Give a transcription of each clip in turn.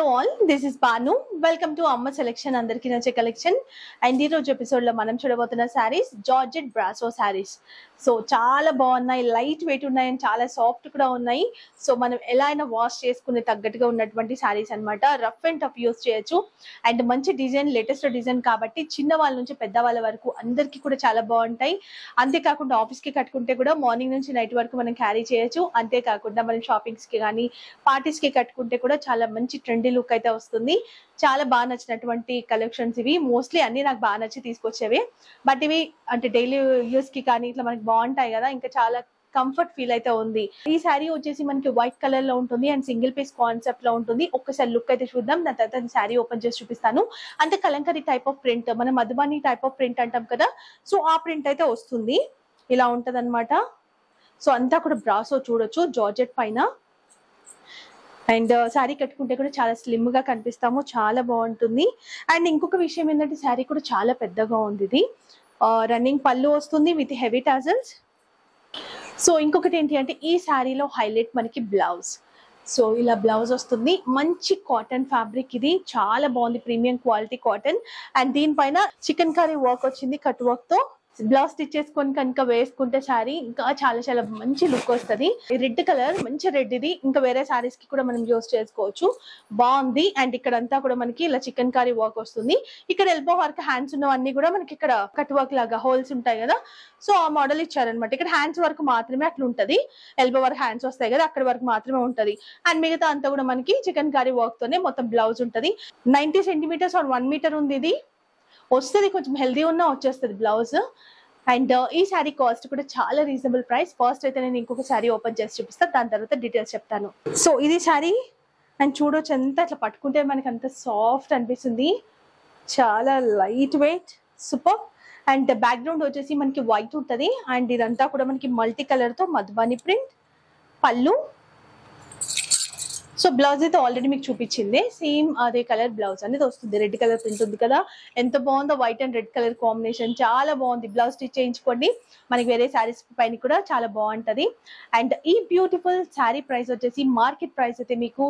all this is Banu welcome to Amma selection అందరికి నచ్చే collection and ఈ రోజు ఎపిసోడ్ లో మనం చూడబోతున్న saris georgette brasso saris so చాలా బాగున్నాయి లైట్ వెయిట్ ఉన్నాయి అండ్ చాలా సాఫ్ట్ కూడా ఉన్నాయి సో మనం ఎలా అయినా వాష్ చేసుకునే తగ్గట్టుగా ఉన్నటువంటి శారీస్ అన్నమాట రఫ్ అండ్ టఫ్ యూస్ చేయొచ్చు అండ్ మంచి డిజైన్ లేటెస్ట్ డిజైన్ కాబట్టి చిన్న వాళ్ళ నుంచి పెద్ద వాళ్ళ వరకు అందరికీ కూడా చాలా బాగుంటాయి అంతేకాకుండా ఆఫీస్ కి కట్టుకుంటే కూడా మార్నింగ్ నుంచి నైట్ వరకు మనం క్యారీ చేయొచ్చు అంతేకాకుండా మనం షాపింగ్స్ కి కానీ పార్టీస్ కి కట్టుకుంటే కూడా చాలా మంచి ట్రెండీ లుక్ అయితే వస్తుంది చాలా బాగా నచ్చినటువంటి కలెక్షన్స్ ఇవి మోస్ట్లీ అన్ని నాకు బాగా నచ్చి తీసుకొచ్చేవి బట్ ఇవి అంటే డైలీ యూస్ కి కానీ ఇట్లా మనకి బాగుంటాయి కదా ఇంకా చాలా కంఫర్ట్ ఫీల్ అయితే ఉంది ఈ శారీ వచ్చేసి మనకి వైట్ కలర్ లో ఉంటుంది అండ్ సింగిల్ పీస్ కాన్సెప్ట్ లో ఉంటుంది ఒక్కసారి లుక్ అయితే చూద్దాం దాని తర్వాత శారీ ఓపెన్ చేసి చూపిస్తాను అంటే కలంకరీ టైప్ ఆఫ్ ప్రింట్ మన మధుబాని టైప్ ఆఫ్ ప్రింట్ అంటాం కదా సో ఆ ప్రింట్ అయితే వస్తుంది ఇలా ఉంటది సో అంతా కూడా బ్రాసో చూడొచ్చు జార్జెట్ పైన అండ్ శారీ కట్టుకుంటే కూడా చాలా స్లిమ్ గా కనిపిస్తాము చాలా బాగుంటుంది అండ్ ఇంకొక విషయం ఏంటంటే శారీ కూడా చాలా పెద్దగా ఉంది ఇది రన్నింగ్ పళ్ళు వస్తుంది విత్ హెవీ టాజల్స్ సో ఇంకొకటి ఏంటి అంటే ఈ శారీలో హైలైట్ మనకి బ్లౌజ్ సో ఇలా బ్లౌజ్ వస్తుంది మంచి కాటన్ ఫ్యాబ్రిక్ ఇది చాలా బాగుంది ప్రీమియం క్వాలిటీ కాటన్ అండ్ దీనిపైన చికెన్ కర్రీ వర్క్ వచ్చింది కట్ వర్క్ తో బ్లౌజ్ స్టిచ్ చేసుకొని కనుక వేసుకుంటే శారీ ఇంకా చాలా చాలా మంచి లుక్ వస్తుంది రెడ్ కలర్ మంచి రెడ్ ఇది ఇంకా వేరే శారీస్ కి కూడా మనం యూస్ చేసుకోవచ్చు బాగుంది అండ్ ఇక్కడ అంతా కూడా మనకి ఇలా చికెన్ కర్రీ వర్క్ వస్తుంది ఇక్కడ ఎల్బో వర్క్ హ్యాండ్స్ ఉన్నవన్నీ కూడా మనకి ఇక్కడ కట్ వర్క్ లాగా హోల్స్ ఉంటాయి కదా సో ఆ మోడల్ ఇచ్చారనమాట ఇక్కడ హ్యాండ్స్ వర్క్ మాత్రమే అట్లా ఉంటది ఎల్బో వర్క్ హ్యాండ్స్ వస్తాయి కదా అక్కడ వరకు మాత్రమే ఉంటది అండ్ మిగతా అంతా కూడా మనకి చికెన్ కర్రీ వర్క్ తోనే మొత్తం బ్లౌజ్ ఉంటది ninety centimetres or one metre ఉంది ఇది వస్తుంది కొంచెం హెల్దీ ఉన్నా వచ్చేస్తుంది బ్లౌజ్ అండ్ ఈ శారీ కాస్ట్ కూడా చాలా రీజనబుల్ ప్రైస్ ఫస్ట్ అయితే నేను ఇంకొక శారీ ఓపెన్ చేసి చూపిస్తాను దాని తర్వాత డీటెయిల్స్ చెప్తాను సో ఇది శారీ అండ్ చూడొచ్చు ఎంత అట్లా పట్టుకుంటే మనకి అంత సాఫ్ట్ అనిపిస్తుంది చాలా light weight super and background వచ్చేసి మనకి వైట్ ఉంటుంది అండ్ ఇదంతా కూడా మనకి మల్టీ కలర్ తో మధుబాని ప్రింట్ పళ్ళు సో బ్లౌజ్ అయితే ఆల్రెడీ మీకు చూపించింది సేమ్ అదే కలర్ బ్లౌజ్ అనేది వస్తుంది రెడ్ కలర్ ప్రింట్ ఉంది కదా ఎంత బాగుందో white and red colour combination చాలా బాగుంది బ్లౌజ్ స్టిచ్ చేయించుకోండి మనకి వేరే శారీస్ పైన కూడా చాలా బాగుంటది అండ్ ఈ బ్యూటిఫుల్ శారీ ప్రైస్ వచ్చేసి మార్కెట్ ప్రైస్ అయితే మీకు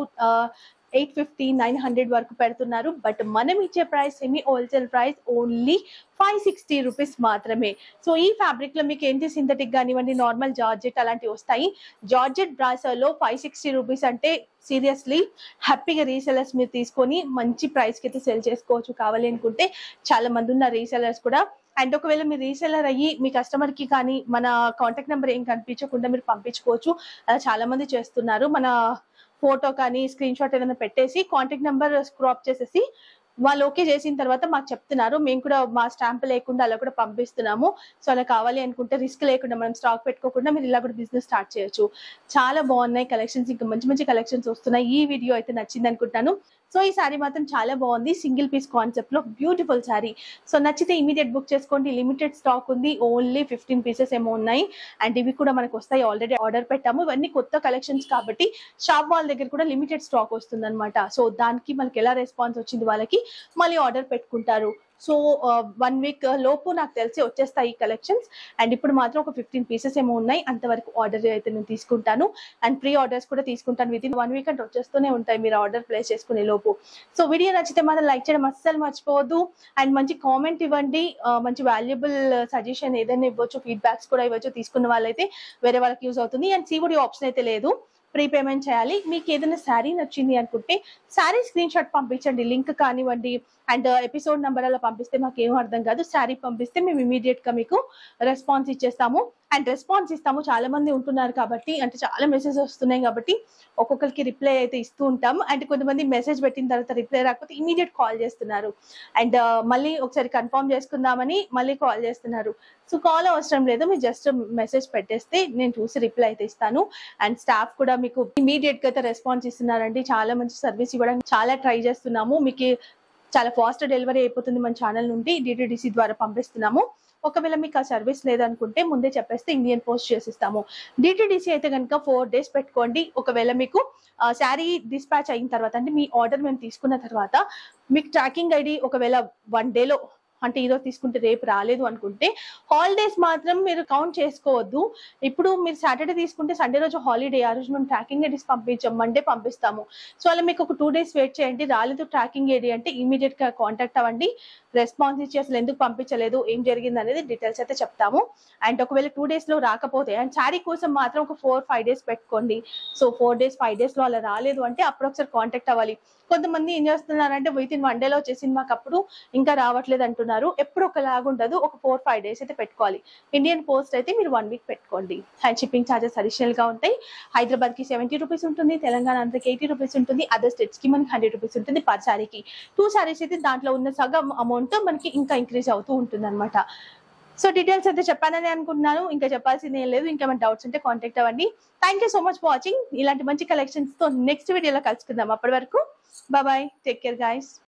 ఎయిట్ ఫిఫ్టీ నైన్ హండ్రెడ్ వరకు పెడుతున్నారు బట్ మనం ఇచ్చే price semi wholesale price only five sixty rupees మాత్రమే సో ఈ ఫ్యాబ్రిక్ లో మీకు ఏంటి సింథటిక్ కానివ్వండి నార్మల్ జార్జెట్ అలాంటివి వస్తాయి జార్జెట్ బ్రాసర్లో ఫైవ్ సిక్స్టీ రూపీస్ అంటే సీరియస్లీ హ్యాపీగా రీసెలర్స్ మీరు తీసుకొని మంచి ప్రైస్కి అయితే సెల్ చేసుకోవచ్చు కావాలి అనుకుంటే చాలా మంది ఉన్న రీసెలర్స్ కూడా అండ్ ఒకవేళ మీరు రీసెలర్ అయ్యి మీ కస్టమర్ కి కానీ మన కాంటాక్ట్ నెంబర్ ఏం కనిపించకుండా మీరు పంపించుకోవచ్చు అలా చాలా మంది చేస్తున్నారు మన ఫోటో కానీ స్క్రీన్ షాట్ ఏదైనా పెట్టేసి కాంటాక్ట్ నెంబర్ స్క్రాప్ చేసేసి వాళ్ళు ఓకే చేసిన తర్వాత మాకు చెప్తున్నారు మేము కూడా మా స్టాంప్ లేకుండా అలా కూడా పంపిస్తున్నాము సో అలా కావాలి అనుకుంటే రిస్క్ లేకుండా మనం స్టాక్ పెట్టుకోకుండా మీరు ఇలా కూడా బిజినెస్ స్టార్ట్ చేయొచ్చు చాలా బాగున్నాయి కలెక్షన్స్ ఇంకా మంచి మంచి కలెక్షన్స్ వస్తున్నాయి ఈ వీడియో అయితే నచ్చింది అనుకుంటాను సో ఈ శారీ మాత్రం చాలా బాగుంది సింగిల్ పీస్ కాన్సెప్ట్ లో బ్యూటిఫుల్ శారీ సో నచ్చితే ఇమీడియట్ బుక్ చేసుకోండి లిమిటెడ్ స్టాక్ ఉంది ఓన్లీ ఫిఫ్టీన్ పీసెస్ ఏమో ఉన్నాయి అండ్ ఇవి కూడా మనకు వస్తాయి ఆల్రెడీ ఆర్డర్ పెట్టాము ఇవన్నీ కొత్త కలెక్షన్స్ కాబట్టి షాప్ వాళ్ళ దగ్గర కూడా లిమిటెడ్ స్టాక్ వస్తుంది అనమాట సో దానికి మనకి ఎలా రెస్పాన్స్ వచ్చింది వాళ్ళకి మళ్ళీ ఆర్డర్ పెట్టుకుంటారు సో వన్ వీక్ లోపు నాకు తెలిసి వచ్చేస్తాయి ఈ కలెక్షన్స్ అండ్ ఇప్పుడు మాత్రం ఒక ఫిఫ్టీన్ పీసెస్ ఏమో ఉన్నాయి అంతవరకు ఆర్డర్ అయితే నేను తీసుకుంటాను అండ్ ప్రీ ఆర్డర్స్ కూడా తీసుకుంటాను విత్ ఇన్ వన్ వీక్ అంటే వచ్చేస్తూనే ఉంటాయి మీరు ఆర్డర్ ప్లేస్ చేసుకునే లోపు సో వీడియో నచ్చితే మాత్రం లైక్ చేయడం అస్సలు మర్చిపోవద్దు అండ్ మంచి కామెంట్ ఇవ్వండి మంచి వాల్యుబుల్ సజెషన్ ఏదైనా ఇవ్వచ్చు ఫీడ్బ్యాక్స్ కూడా ఇవ్వచ్చు తీసుకున్న వాళ్ళైతే వేరే వాళ్ళకి యూజ్ అవుతుంది అండ్ సీవుడి ఆప్షన్ అయితే లేదు ప్రీ పేమెంట్ చేయాలి మీకు ఏదైనా శారీ నచ్చింది అనుకుంటే శారీ స్క్రీన్ షాట్ పంపించండి లింక్ కానివ్వండి అండ్ ఎపిసోడ్ నెంబర్ అలా పంపిస్తే మాకు ఏం అర్థం కాదు శారీ పంపిస్తే మేము ఇమీడియట్ గా మీకు రెస్పాన్స్ ఇచ్చేస్తాము అండ్ రెస్పాన్స్ ఇస్తాము చాలా మంది ఉంటున్నారు కాబట్టి అంటే చాలా మెసేజ్ వస్తున్నాయి కాబట్టి ఒక్కొక్కరికి రిప్లై అయితే ఇస్తూ ఉంటాం అండ్ కొంతమంది మెసేజ్ పెట్టిన తర్వాత రిప్లై రాకపోతే ఇమీడియట్ కాల్ చేస్తున్నారు అండ్ మళ్ళీ ఒకసారి కన్ఫర్మ్ చేసుకుందామని మళ్ళీ కాల్ చేస్తున్నారు సో కాల్ అవసరం లేదు మీరు జస్ట్ మెసేజ్ పెట్టేస్తే నేను చూసి రిప్లై అయితే ఇస్తాను అండ్ స్టాఫ్ కూడా మీకు ఇమీడియట్ గా అయితే రెస్పాన్స్ ఇస్తున్నారండి చాలా మంచి సర్వీస్ ఇవ్వడానికి చాలా ట్రై చేస్తున్నాము మీకు చాలా ఫాస్ట్ డెలివరీ అయిపోతుంది మన ఛానల్ నుండి డిటిడిసి ద్వారా పంపిస్తున్నాము ఒకవేళ మీకు ఆ సర్వీస్ లేదనుకుంటే ముందే చెప్పేస్తే ఇండియన్ పోస్ట్ చేసిస్తాము డిటిడిసి అయితే కనుక ఫోర్ డేస్ పెట్టుకోండి ఒకవేళ మీకు శారీ డిస్పాచ్ అయిన తర్వాత అంటే మీ ఆర్డర్ మేము తీసుకున్న తర్వాత మీకు ట్రాకింగ్ ఐడి ఒకవేళ వన్ డేలో అంటే ఈరోజు తీసుకుంటే రేపు రాలేదు అనుకుంటే హాలిడేస్ మాత్రం మీరు కౌంట్ చేసుకోవద్దు ఇప్పుడు మీరు సాటర్డే తీసుకుంటే సండే రోజు హాలిడే ఆ రోజు మేము ట్రాకింగ్ ఏడీస్ పంపించాం మండే పంపిస్తాము సో అలా మీకు ఒక టూ డేస్ వెయిట్ చేయండి రాలేదు ట్రాకింగ్ ఏడి అంటే ఇమీడియట్ గా కాంటాక్ట్ అవ్వండి రెస్పాన్స్ ఇచ్చి అసలు ఎందుకు పంపించలేదు ఏం జరిగింది అనేది డీటెయిల్స్ అయితే చెప్తాము అండ్ ఒకవేళ టూ డేస్ లో రాకపోతే అండ్ శారీ కోసం మాత్రం ఒక ఫోర్ ఫైవ్ డేస్ పెట్టుకోండి so four days five days లో అలా రాలేదు అంటే అప్పుడు ఒకసారి కాంటాక్ట్ అవ్వాలి కొంతమంది ఏం చేస్తున్నారంటే విత్ ఇన్ వన్ డేలో వచ్చేసింది మాకు అప్పుడు ఇంకా రావట్లేదు అంటున్నారు ఎప్పుడు ఒకలాగా ఉండదు ఒక ఫోర్ ఫైవ్ డేస్ అయితే పెట్టుకోవాలి ఇండియన్ పోస్ట్ అయితే మీరు వన్ వీక్ పెట్టుకోండి అండ్ షిప్పింగ్ ఛార్జెస్ అడిషనల్ గా ఉంటాయి హైదరాబాద్ కి సెవెంటీ రూపీస్ ఉంటుంది తెలంగాణ అంతకి ఎయిటీ రూపీస్ ఉంటుంది అదర్ స్టేట్స్ కి మనకి హండ్రెడ్ రూపీస్ ఉంటుంది పర్ శారీకి టూ శారీస్ అయితే దాంట్లో ఉన్న సగం అమౌంట్ మనకి ఇంకా ఇంక్రీజ్ అవుతూ ఉంటుంది అనమాట సో డీటెయిల్స్ అయితే చెప్పానని అనుకుంటున్నాను ఇంకా చెప్పాల్సింది ఏం లేదు ఇంకా డౌట్స్ ఉంటే కాంటాక్ట్ అవ్వండి thank you so much for watching ఇలాంటి మంచి కలెక్షన్స్ తో నెక్స్ట్ వీడియోలో కలుసుకుందాం అప్పటి వరకు బాయ్ టేక్ కేర్ గైస్